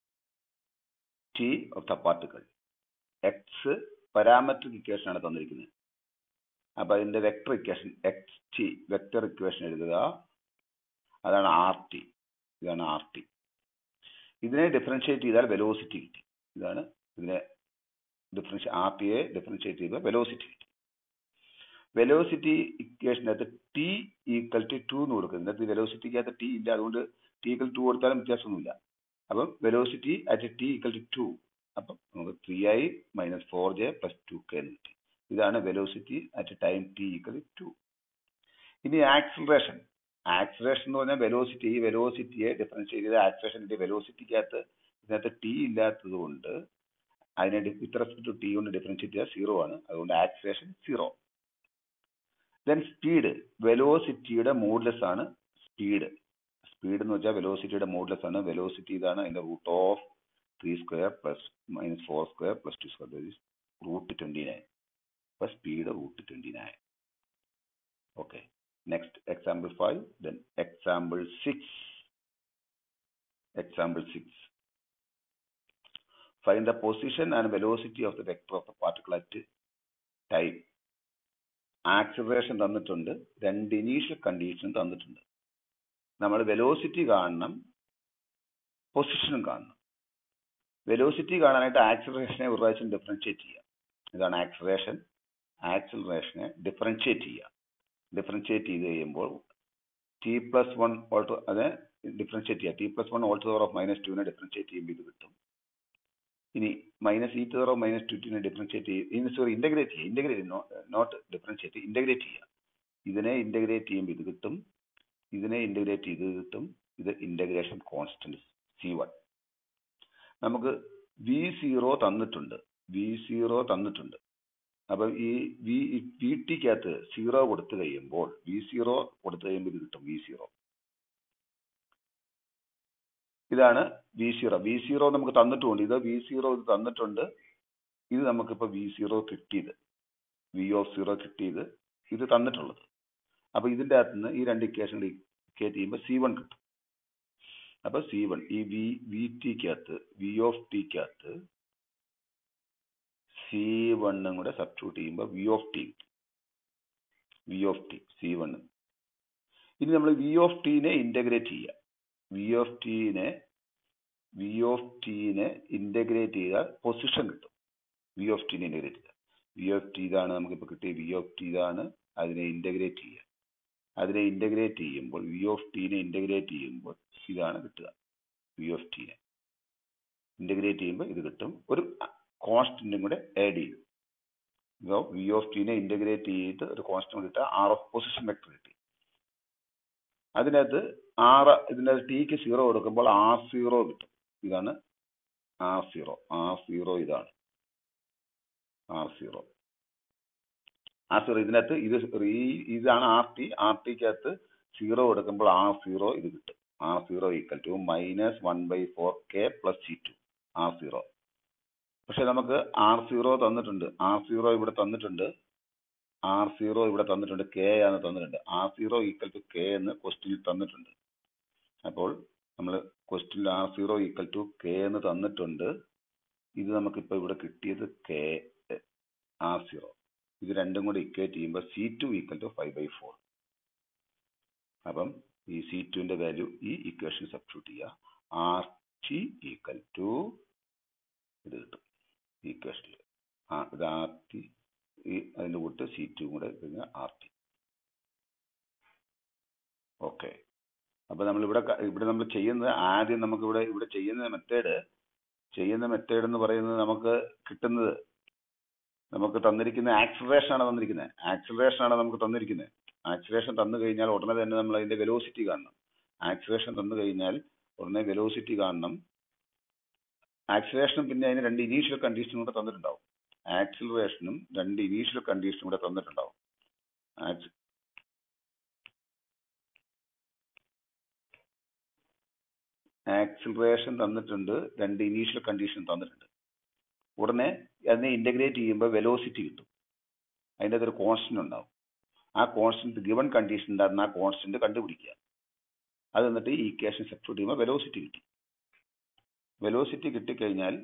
t of the particle x parametric equation ആണ് തന്നിരിക്കുന്നത് അപ്പൊ അതിന്റെ vector equation x t vector equation എഴുതുക അതാണ് r T ഇതാണ് R t ഇതിനെ differentiate ചെയ്താൽ velocity കിട്ടി ഇതാണ് ഇതിനെ ഡിഫറൻഷി ആർ ടിയെ ഡിഫറൻഷിയേറ്റ് ചെയ്താൽ വെലോസിറ്റി കിട്ടി വെലോസിറ്റി ഇക്വേഷനകത്ത് ടി ഈക്വൽ ടു ടു എന്ന് കൊടുക്കുന്നത് ഇതിനകത്ത് വെലോസിറ്റിക്കകത്ത് ടി ഇല്ല അതുകൊണ്ട് ടി ഈക്വൽ ടു കൊടുത്താലും വ്യത്യാസമൊന്നുമില്ല അപ്പം velocity at t equal to two അപ്പം നമുക്ക് three i minus four j plus two k എന്ന് കിട്ടി ഇതാണ് velocity at time T equal to ഇനി ആക്സിലറേഷൻ ആക്സിലറേഷൻ എന്ന് പറഞ്ഞാൽ വെലോസിറ്റി ഈ വെലോസിറ്റിയെ ഡിഫറൻഷിയേറ്റ് ചെയ്ത ആക്സിലറേഷൻ്റെ വെലോസിറ്റിക്കകത്ത് ഇതിനകത്ത് ടി ഇല്ലാത്തത് കൊണ്ട് അതിനെ വിത്ത് റെസ്പെക്ട് ടു ടി കൊണ്ട് ഡിഫറൻഷിയേറ്റ് ചെയ്താൽ സീറോ ആണ് അതുകൊണ്ട് ആക്സിലറേഷൻ സീറോ ദെൻ സ്പീഡ് വെലോസിറ്റിയുടെ മോഡ്ലെസ് ആണ് സ്പീഡ് സ്പീഡ് എന്ന് വെച്ചാൽ വെലോസിറ്റിയുടെ മോഡ്ലെസ് ആണ് വെലോസിറ്റി ഇതാണ് അതിന്റെ root of three square plus minus four square plus two square root twenty nine അപ്പൊ speed root twenty nine okay next example five then example six example six find the position and velocity of the vector of the particle at time acceleration തന്നിട്ടുണ്ട് രണ്ട് initial condition തന്നിട്ടുണ്ട് നമ്മൾ velocity കാണണം പൊസിഷനും കാണണം velocity കാണാനായിട്ട് ആക്സിലറേഷനെ ഒരു പ്രാവശ്യം differentiate ചെയ്യാം ഇതാണ് ആക്സിലറേഷൻ ആക്സിലറേഷനെ ഡിഫറൻഷിയേറ്റ് ചെയ്യുക ഡിഫറൻഷിയേറ്റ് ചെയ്ത് കഴിയുമ്പോൾ ടി പ്ലസ് വൺ ഓൾട്ടോ അത് ഡിഫറൻഷിയേറ്റ് ചെയ്യുക t plus one whole to of minus ടുവിനെ ഡിഫറൻഷിയേറ്റ് ചെയ്യുമ്പോൾ ഇത് കിട്ടും ഇനി minus e two minus two ടിനെ ഡിഫറൻഷിയേറ്റ് ചെയ്യും സോറി ഇന്റഗ്രേറ്റ് ചെയ്യുക ഇന്റഗ്രേറ്റ് നോട്ട് ഡിഫറൻഷിയേറ്റ് ഇന്റഗ്രേറ്റ് ചെയ്യുക ഇതിനെ ഇന്റഗ്രേറ്റ് ചെയ്യുമ്പോൾ ഇത് കിട്ടും ഇതിനെ ഇന്റഗ്രേറ്റ് ചെയ്ത് കിട്ടും ഇത് ഇന്റഗ്രേഷൻ കോൺസ്റ്റന്റ് സി വൺ നമുക്ക് വി സീറോ തന്നിട്ടുണ്ട് വി സീറോ തന്നിട്ടുണ്ട് അപ്പൊ ഈ വി വി ടിക്കകത്ത് സീറോ കൊടുത്തു കഴിയുമ്പോൾ വി സീറോ കൊടുത്തു കഴിയുമ്പോൾ ഇത് കിട്ടും വി സീറോ ഇതാണ് വി സീറോ വി സീറോ നമുക്ക് തന്നിട്ടുണ്ട് ഇത് വി സീറോ ഇത് തന്നിട്ടുണ്ട് ഇത് നമുക്കിപ്പോ വി സീറോ കിട്ടിയത് വി ഓഫ് സീറോ കിട്ടിയത് ഇത് തന്നിട്ടുള്ളത് അപ്പൊ ഇതിന്റെ അകത്ത് നിന്ന് ഈ രണ്ട് ഇക്വേഷൻ ഇക്വേറ്റ് ചെയ്യുമ്പോൾ സി വൺ കിട്ടും അപ്പൊ സി വൺ ഈ വി വി ടിക്കകത്ത് വി ഓഫ് ടിക്കകത്ത് സി വണ്ണും കൂടെ സബ്സ്റ്റിറ്റ്യൂട്ട് ചെയ്യുമ്പോൾ v of t v of t c one ഇനി നമ്മൾ വി ഓഫ് ടീനെ ഇന്റഗ്രേറ്റ് ചെയ്യുക വി ഓഫ് ടീനെ വി ഓഫ് ടീനെ ഇന്റഗ്രേറ്റ് ചെയ്താൽ പൊസിഷൻ കിട്ടും വി ഓഫ് ടീനെ ഇന്റഗ്രേറ്റ് ചെയ്താൽ വി ഓഫ് ടി ഇതാണ് നമുക്കിപ്പോൾ കിട്ടിയ വി ഓഫ് ടി ഇതാണ് അതിനെ ഇന്റഗ്രേറ്റ് ചെയ്യുക അതിനെ ഇന്റഗ്രേറ്റ് ചെയ്യുമ്പോൾ വി ഓഫ് ടീനെ ഇന്റഗ്രേറ്റ് ചെയ്യുമ്പോൾ ഇതാണ് കിട്ടുക വി ഓഫ് ടീനെ ഇന്റഗ്രേറ്റ് ചെയ്യുമ്പോൾ ഇത് കിട്ടും ഒരു കോൺസ്റ്റന്റും കൂടെ ആഡ് ചെയ്യും വി ഓഫ് ടീനെ ഇന്റഗ്രേറ്റ് ചെയ്തിട്ട് ഒരു കോൺസ്റ്റന്റ് കിട്ടുക ആർ ഓഫ് പൊസിഷൻ വെക്ടർ കിട്ടി അതിനകത്ത് ആറ് ഇതിൻ്റെ ടിക്ക് സീറോ കൊടുക്കുമ്പോൾ ആർ സീറോ കിട്ടും ഇതാണ് ആർ സീറോ ആർ സീറോ ഇതാണ് ആർ സീറോ ആർ സീറോ ഇതിനകത്ത് ഇത് ഈ ഇതാണ് ആർ ടി ആർ ടിക്കകത്ത് സീറോ കൊടുക്കുമ്പോൾ ആർ സീറോ ഇത് കിട്ടും r zero equal to minus one by four k plus c two R zero പക്ഷെ നമുക്ക് ആർ സീറോ തന്നിട്ടുണ്ട് ആർ സീറോ ഇവിടെ തന്നിട്ടുണ്ട് ആർ സീറോ ഇവിടെ തന്നിട്ടുണ്ട് കെ ആണ് തന്നിട്ടുണ്ട് R zero equal to k എന്ന് ക്വസ്റ്റ്യനിൽ തന്നിട്ടുണ്ട് അപ്പോൾ നമ്മൾ ക്വസ്റ്റ്യനിൽ r zero equal to k എന്ന് തന്നിട്ടുണ്ട് ഇത് നമുക്കിപ്പോൾ ഇവിടെ കിട്ടിയത് കെ ആർ സീറോ ഇത് രണ്ടും കൂടി ഇക്വേറ്റ് ചെയ്യുമ്പോൾ c two equal to five by four അപ്പം ഈ സി ടുവിന്റെ വാല്യൂ ഈ ഇക്വേഷൻ സബ്സ്റ്റിറ്റ്യൂട്ട് ചെയ്യുക ആർ ടി ഈക്വൽ ടു ഇത് കിട്ടും ഈ ഇക്വേഷനിൽ ആ ഇത് ആർ ടി ഈ അതിൻ്റെ കൂട്ട് സി ടു കൂടെ കഴിഞ്ഞാൽ ആർ ടി ഓക്കെ അപ്പൊ നമ്മൾ ഇവിടെ ഇവിടെ നമ്മൾ ചെയ്യുന്നത് ആദ്യം നമുക്ക് ഇവിടെ ഇവിടെ ചെയ്യുന്ന മെത്തേഡ് ചെയ്യുന്ന മെത്തേഡ് എന്ന് പറയുന്നത് നമുക്ക് കിട്ടുന്നത് നമുക്ക് തന്നിരിക്കുന്ന ആക്സിലറേഷൻ ആണ് തന്നിരിക്കുന്നത് ആക്സിലറേഷൻ ആണ് നമുക്ക് തന്നിരിക്കുന്നത് ആക്സിലറേഷൻ തന്നു കഴിഞ്ഞാൽ ഉടനെ തന്നെ നമ്മൾ അതിന്റെ വെലോസിറ്റി കാണണം ആക്സിലറേഷൻ തന്നു കഴിഞ്ഞാൽ ഉടനെ വെലോസിറ്റി കാണണം ആക്സിലറേഷനും പിന്നെ അതിന് രണ്ട് ഇനീഷ്യൽ കണ്ടീഷനും കൂടെ തന്നിട്ടുണ്ടാവും ആക്സിലറേഷനും രണ്ട് ഇനീഷ്യൽ കണ്ടീഷനും കൂടെ തന്നിട്ടുണ്ടാവും ആക്സ്- ആക്സിലറേഷൻ തന്നിട്ടുണ്ട് രണ്ട് ഇനീഷ്യൽ കണ്ടീഷൻ തന്നിട്ടുണ്ട് ഉടനെ അതിനെ ഇന്റഗ്രേറ്റ് ചെയ്യുമ്പോൾ വെലോസിറ്റി കിട്ടും അതിൻ്റെ അകത്തൊരു കോൺസ്റ്റന്റ് ഉണ്ടാവും ആ കോൺസ്റ്റന്റ് ഗിവൺ കണ്ടീഷൻ ഉണ്ടായിരുന്ന ആ കോൺസ്റ്റന്റ് കണ്ടുപിടിക്കുക അത് എന്നിട്ട് ഈ ഇക്വേഷൻ സബ്സ്റ്റിറ്റ്യൂട്ട് ചെയ്യുമ്പോൾ വെലോസിറ്റി കിട്ടി വെലോസിറ്റി കിട്ടിക്കഴിഞ്ഞാൽ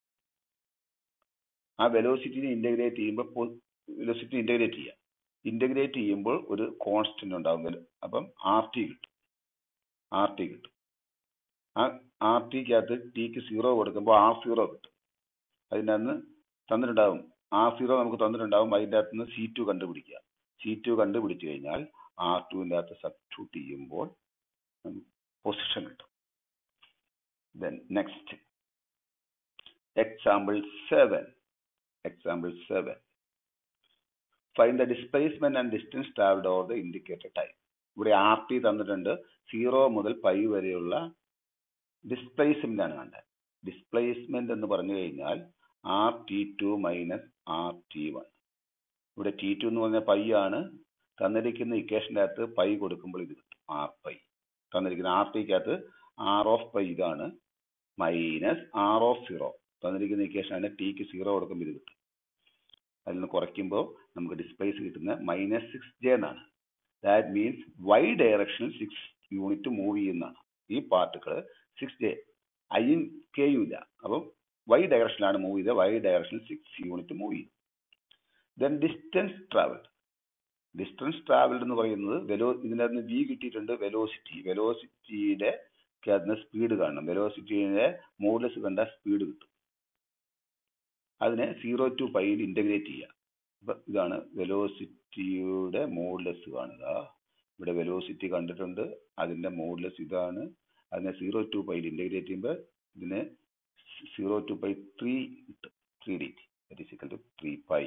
ആ വെലോസിറ്റിനെ ഇന്റഗ്രേറ്റ് ചെയ്യുമ്പോൾ വെലോസിറ്റി ഇന്റഗ്രേറ്റ് ചെയ്യുക ഇന്റഗ്രേറ്റ് ചെയ്യുമ്പോൾ ഒരു കോൺസ്റ്റന്റ് ഉണ്ടാവും വലു- അപ്പം ആർ ടി കിട്ടും ആർ ടി കിട്ടും ആ ആർ ടിക്കകത്ത് ടിക്ക് സീറോ കൊടുക്കുമ്പോൾ ആർ സീറോ കിട്ടും അതിൻ്റെ അന്ന് തന്നിട്ടുണ്ടാവും ആർ സീറോ നമുക്ക് തന്നിട്ടുണ്ടാവും അതിൻ്റെ അകത്ത് നിന്ന് സി ടു കണ്ടുപിടിക്കുക സി ടു കണ്ടുപിടിച്ചു കഴിഞ്ഞാൽ ആർ ടുവിൻ്റെ അകത്ത് സബ്സ്റ്റിറ്റ്യൂട്ട് ചെയ്യുമ്പോൾ പൊസിഷൻ കിട്ടും then next example seven example seven find the displacement and distance travelled over the indicated time ഇവിടെ ആർ ടി തന്നിട്ടുണ്ട് സീറോ മുതൽ പൈ വരെയുള്ള ഡിസ്പ്ലേസ്മെന്റ് ആണ് കണ്ടത് ഡിസ്പ്ലേസ്മെന്റ് എന്ന് പറഞ്ഞു കഴിഞ്ഞാൽ r T two minus R T one ഇവിടെ ടി ടു എന്ന് പറഞ്ഞാൽ പൈ ആണ് തന്നിരിക്കുന്ന ഇക്വേഷൻ്റെ അകത്ത് പൈ കൊടുക്കുമ്പോൾ ഇത് കിട്ടും ആർ പൈ തന്നിരിക്കുന്ന ആർ ടിക്കകത്ത് ആർ ഓഫ് പൈ ഇതാണ് മൈനസ് ആർ ഓഫ് സീറോ തന്നിരിക്കുന്ന ഇക്വേഷൻ ആണ് ടിക്ക് സീറോ കൊടുക്കുമ്പോൾ ഇത് കിട്ടും അതിൽ നിന്ന് കുറയ്ക്കുമ്പോൾ നമുക്ക് ഡിസ്പ്ലേസ് കിട്ടുന്ന മൈനസ് സിക്സ് ജെ എന്നാണ് ദാറ്റ് മീൻസ് വൈ ഡയറക്ഷനിൽ സിക്സ് യൂണിറ്റ് മൂവ് ചെയ്യുന്നതാണ് ഈ പാർട്ടിക്കിൾ സിക്സ് ജെ ഐയും കെയും ഇല്ല അപ്പം വൈ ഡയറക്ഷനിലാണ് മൂവ് ചെയ്തത് വൈ ഡയറക്ഷനിൽ സിക്സ് യൂണിറ്റ് മൂവ് ചെയ്തു then distance travelled distance travelled എന്ന് പറയുന്നത് വെലോ ഇതിനകത്ത് വി കിട്ടിയിട്ടുണ്ട് വെലോസിറ്റി വെലോസിറ്റിയുടെ സ്പീഡ് കാണണം വെലോസിറ്റിയുടെ മോഡലസ് കണ്ട സ്പീഡ് കിട്ടും അതിനെ സീറോ ടു പൈയിൽ ഇന്റഗ്രേറ്റ് ചെയ്യുക അപ്പൊ ഇതാണ് വെലോസിറ്റിയുടെ മോഡലസ് കാണുക ഇവിടെ വെലോസിറ്റി കണ്ടിട്ടുണ്ട് അതിന്റെ മോഡലസ് ഇതാണ് അതിനെ സീറോ ടു പൈയിൽ ഇന്റഗ്രേറ്റ് ചെയ്യുമ്പോൾ ഇതിനെ സീറോ ടു പൈ ത്രീ കിട്ടും three d t that is equal to three pi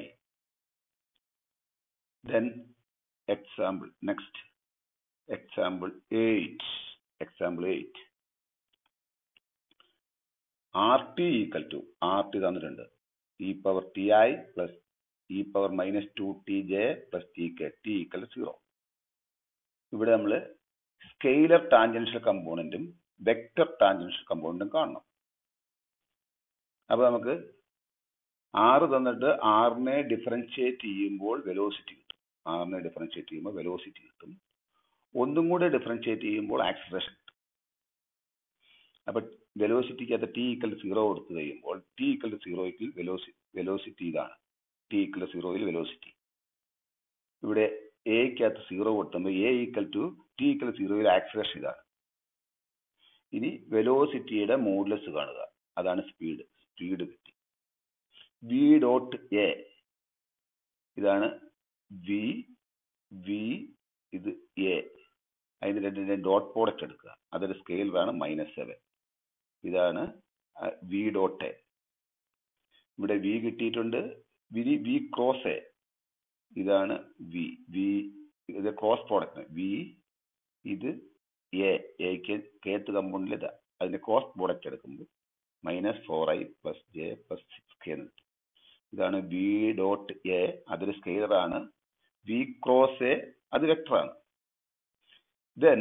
then example next example eight example eight r T equal to R T തന്നിട്ടുണ്ട് e power t I plus e power minus two t J plus t k t equal zero ഇവിടെ നമ്മൾ scalar tangential കമ്പോണന്റും vector tangential കമ്പോണന്റും കാണണം അപ്പൊ നമുക്ക് ആറ് തന്നിട്ട് ആറിനെ ഡിഫറൻഷിയേറ്റ് ചെയ്യുമ്പോൾ വെലോസിറ്റി കിട്ടും ആറിനെ ഡിഫറൻഷിയേറ്റ് ചെയ്യുമ്പോൾ വെലോസിറ്റി കിട്ടും ഒന്നും കൂടെ ഡിഫറൻഷിയേറ്റ് ചെയ്യുമ്പോൾ ആക്സിലറേഷൻ കിട്ടും അപ്പൊ വെലോസിറ്റിക്കകത്ത് ടി ഈക്വൽ സീറോ കൊടുത്തു കഴിയുമ്പോൾ ടി ഈക്വൽ സീറോയ്ക്ക് വെലോസി വെലോസിറ്റി ഇതാണ് ടി ഈക്വൽ സീറോയിൽ വെലോസിറ്റി ഇവിടെ എക്കകത്ത് സീറോ കൊടുത്തുമ്പോൾ a equal to t equal സീറോയിൽ ആക്സിലറേഷൻ ഇതാണ് ഇനി വെലോസിറ്റിയുടെ മോഡുലസ് കാണുക അതാണ് സ്പീഡ് സ്പീഡ് കിട്ടി വി ഡോട്ട് എ ഇതാണ് വി വി ഇത് എ അതിന് രണ്ടിന്റെ ഡോട്ട് പ്രോഡക്റ്റ് എടുക്കുക അതൊരു സ്കെയിലറാണ് മൈനസ് സെവൻ ഇതാണ് വി ഡോട്ട് എ ഇവിടെ വി കിട്ടിയിട്ടുണ്ട് വി വി ക്രോസ് എ ഇതാണ് വി വി ഇത് ക്രോസ് പ്രോഡക്റ്റ് വി ഇത് എ എക്ക് കേത്ത് കമ്പൗണ്ടിൽ ഇതാ അതിന്റെ ക്രോസ് പ്രോഡക്റ്റ് എടുക്കുമ്പോൾ minus four i plus j plus six k എന്ന് കിട്ടും ഇതാണ് വി ഡോട്ട് എ അതൊരു സ്കെയിലറാണ് വി ക്രോസ് എ അത് വെക്ടറാണ് ദെൻ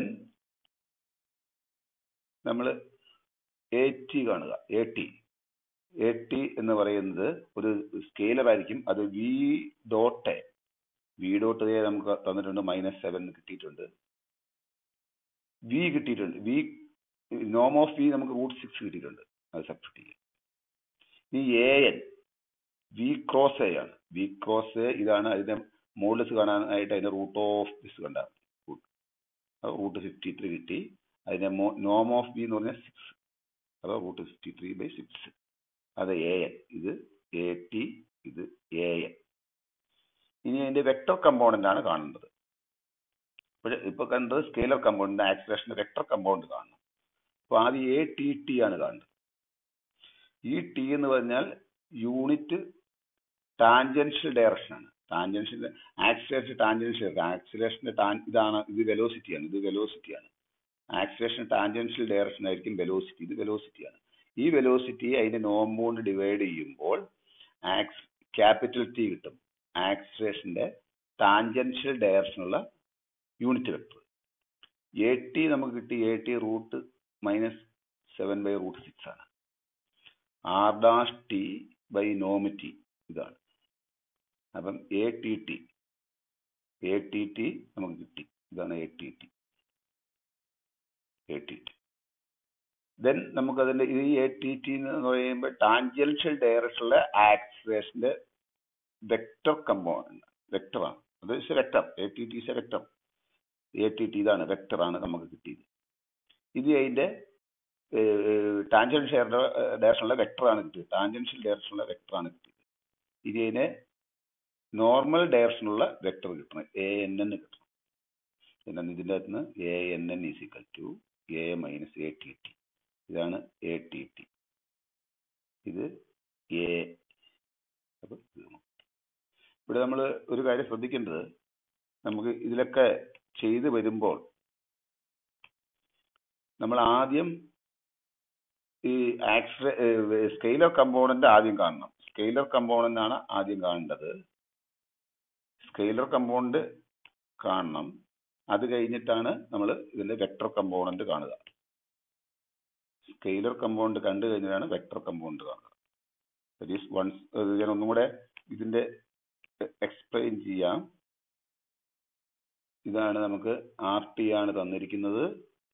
നമ്മൾ എ ടി കാണുക എ ടി എ ടി എന്ന് പറയുന്നത് ഒരു സ്കെയിലർ ആയിരിക്കും അത് v dot a v dot a നമുക്ക് തന്നിട്ടുണ്ട് മൈനസ് സെവൻ കിട്ടിയിട്ടുണ്ട് വി കിട്ടിയിട്ടുണ്ട് വി നോം ഓഫ് വി നമുക്ക് റൂട്ട് സിക്സ് കിട്ടിയിട്ടുണ്ട് അത് സബ്സ്റ്റിറ്റ് ചെയ്യും ഈ a n v cross A ആണ് വി ക്രോസ് എ ഇതാണ് അതിന്റെ മോഡൽസ് കാണാനായിട്ട് അതിന്റെ റൂട്ട് ഓഫ് ദിസ് കണ്ടാൽ റൂട്ട് ഫിഫ്റ്റി ത്രീ കിട്ടി അതിന്റെ നോം ഓഫ് ബി എന്ന് പറഞ്ഞാൽ സിക്സ് അപ്പോൾ root fifty three by six അത് എ എൻ ഇത് എ ടി ഇത് എ എൻ ഇനി അതിന്റെ വെക്ടർ കമ്പോണന്റ് ആണ് കാണേണ്ടത് ഇപ്പോൾ ഇപ്പോൾ കണ്ടത് സ്കെയിലർ കമ്പോണന്റ് ആക്സിലേഷന്റെ വെക്ടർ കമ്പോണന്റ് കാണണം അപ്പോൾ ആദ്യം എ ടി ടി ആണ് കാണുന്നത് ഈ ടി എന്ന് പറഞ്ഞാൽ യൂണിറ്റ് ടാൻജൻഷ്യൽ ഡയറക്ഷൻ ആണ് ടാൻജൻഷ്യൽ ആക്സിലേഷൻ ടാൻജൻഷ്യൽ ആക്സിലേഷന്റെ ടാൻ ഇതാണ് ഇത് വെലോസിറ്റിയാണ് ഇത് വെലോസിറ്റിയാണ് ആക്സിലേഷൻ ടാൻജൻഷ്യൽ ഡയറക്ഷൻ ആയിരിക്കും വെലോസിറ്റി ഇത് വെലോസിറ്റിയാണ് ഈ വെലോസിറ്റി അതിന്റെ നോം കൊണ്ട് ഡിവൈഡ് ചെയ്യുമ്പോൾ ആക്സ് ക്യാപിറ്റൽ ടി കിട്ടും ആക്സിലേഷന്റെ ടാൻജൻഷ്യൽ ഡയറക്ഷനുള്ള യൂണിറ്റ് വെക്ടർ എ ടി നമുക്ക് കിട്ടി a t root minus seven by root six ആണ് ആർ ഡാഷ് ടി ബൈ നോമിറ്റി ഇതാണ് അപ്പം A T t A T t നമുക്ക് കിട്ടി ഇതാണ് A T t A T t then നമുക്ക് അതിന്റെ ഈ എ ടി ടി എന്ന് പറയുമ്പോൾ ടാൻജൻഷ്യൽ ഡയറക്ഷനിലെ ആക്സിലേഷന്റെ വെക്ടർ കമ്പോണന്റ് വെക്ടറാണ് അത് vector a T t is vector a T T ഇതാണ് വെക്ടറാണ് നമുക്ക് കിട്ടിയത് ഇത് അതിന്റെ ടാൻജൻഷ്യൽ ഡയറക്ഷനിലെ വെക്ടറാണ് കിട്ടിയത് ടാൻജൻഷ്യൽ ഡയറക്ഷനിലെ വെക്ടറാണ് കിട്ടിയത് ഇത് അതിനെ നോർമൽ ഡയറക്ഷനുള്ള വെക്ടർ കിട്ടണം എ എൻ എൻ കിട്ടണം എന്നാൽ ഇതിൻ്റെ അകത്ത് നിന്ന് A N N is equal to A minus A T T ഇതാണ് എ ടി ടി ഇത് എ അപ്പോൾ ഇവിടെ നമ്മൾ ഒരു കാര്യം ശ്രദ്ധിക്കേണ്ടത് നമുക്ക് ഇതിലൊക്കെ ചെയ്തു വരുമ്പോൾ നമ്മൾ ആദ്യം ഈ ആക്സില സ്കെയിലർ കമ്പോണന്റ് ആദ്യം കാണണം സ്കെയിലർ കമ്പോണന്റ് ആണ് ആദ്യം കാണേണ്ടത് സ്കെയിലർ കമ്പോണന്റ് കാണണം അത് കഴിഞ്ഞിട്ടാണ് നമ്മൾ ഇതിന്റെ വെക്ടർ കമ്പോണന്റ് കാണുക സ്കെയിലർ കമ്പോണന്റ് കണ്ടു കഴിഞ്ഞാണ് വെക്ടർ കമ്പോണന്റ് കാണുക ദറ്റ് ഈസ് വൺസ് ഞാൻ ഒന്നും കൂടെ ഇതിന്റെ എക്സ്പ്ലെയിൻ ചെയ്യാം ഇതാണ് നമുക്ക് ആർ ടി ആണ് തന്നിരിക്കുന്നത്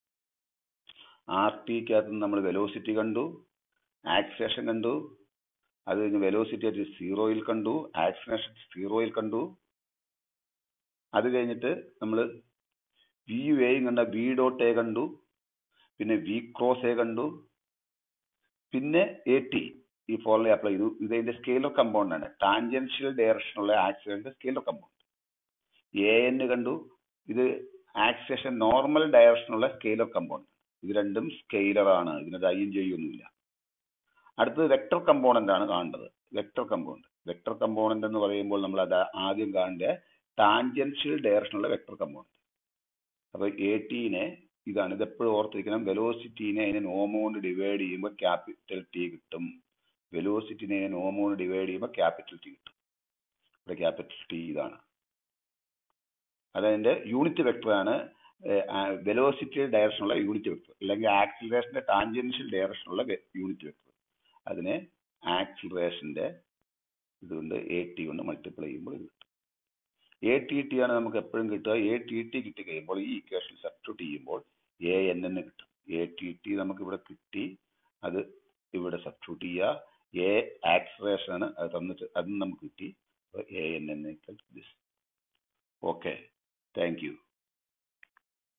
ആർ ടിക്കകത്ത് നമ്മൾ വെലോസിറ്റി കണ്ടു ആക്സിലേഷൻ കണ്ടു അത് കഴിഞ്ഞ് വെലോസിറ്റി ആയിട്ട് സീറോയിൽ കണ്ടു ആക്സിലേഷൻ സീറോയിൽ കണ്ടു അത് കഴിഞ്ഞിട്ട് നമ്മൾ വി എയും കണ്ട വി ഡോട്ട് എ കണ്ടു പിന്നെ വി ക്രോസ് എ കണ്ടു പിന്നെ എ ടി ഈ ഫോർമുല അപ്ലൈ ചെയ്തു ഇത് അതിന്റെ സ്കെയിലർ കമ്പൗണ്ട് ആണ് ടാൻജൻഷ്യൽ ഡയറക്ഷനുള്ള accident scalar compound A N കണ്ടു ഇത് ആക്സിലേഷൻ നോർമൽ ഡയറക്ഷനുള്ള സ്കെയിലർ കമ്പൗണ്ട് ഇത് രണ്ടും സ്കെയിലർ ആണ് ഇതിനൊരു ഐ എൻ ഒന്നുമില്ല അടുത്തത് വെക്ടർ കമ്പോണന്റ് ആണ് കാണേണ്ടത് വെക്ടർ കമ്പോണന്റ് വെക്ടർ കമ്പോണന്റ് എന്ന് പറയുമ്പോൾ നമ്മൾ അത് ആദ്യം കാണേണ്ട ടാൻജൻഷ്യൽ ഡയറക്ഷനുള്ള വെക്ടർ കമ്പോണന്റ് അപ്പൊ എ ടീനെ ഇതാണ് ഇത് എപ്പോഴും ഓർത്തിരിക്കണം വെലോസിറ്റീനെ അതിനെ നോമ കൊണ്ട് ഡിവൈഡ് ചെയ്യുമ്പോൾ ക്യാപിറ്റൽ ടി കിട്ടും വെലോസിറ്റിനെ നോമ കൊണ്ട് ഡിവൈഡ് ചെയ്യുമ്പോൾ ക്യാപിറ്റൽ ടി കിട്ടും ഇവിടെ ക്യാപിറ്റൽ ടി ഇതാണ് അതതിന്റെ യൂണിറ്റ് വെക്ടർ ആണ് വെലോസിറ്റി ഡയറക്ഷനുള്ള യൂണിറ്റ് വെക്ടർ അല്ലെങ്കിൽ ആക്സിലറേഷന്റെ ടാൻജൻഷ്യൽ ഡയറക്ഷനുള്ള യൂണിറ്റ് വെക്ടർ അതിനെ ആക്സിലറേഷന്റെ ഇതുകൊണ്ട് എ ടി കൊണ്ട് മൾട്ടിപ്ലൈ ചെയ്യുമ്പോൾ ഇത് കിട്ടും എ ടി ടി ആണ് നമുക്ക് എപ്പോഴും കിട്ടുക എ ടി ടി കിട്ടി കഴിയുമ്പോൾ ഈ ഇക്വേഷൻ സബ്സ്റ്റിറ്റ്യൂട്ട് ചെയ്യുമ്പോൾ എ എൻ എന്ന് കിട്ടും എ ടി ടി നമുക്ക് ഇവിടെ കിട്ടി അത് ഇവിടെ സബ്സ്റ്റിറ്റ്യൂട്ട് ചെയ്യുക എ ആക്സിലറേഷൻ ആണ് അത് തന്നിട്ട് അതും നമുക്ക് കിട്ടി A N N this okay thank U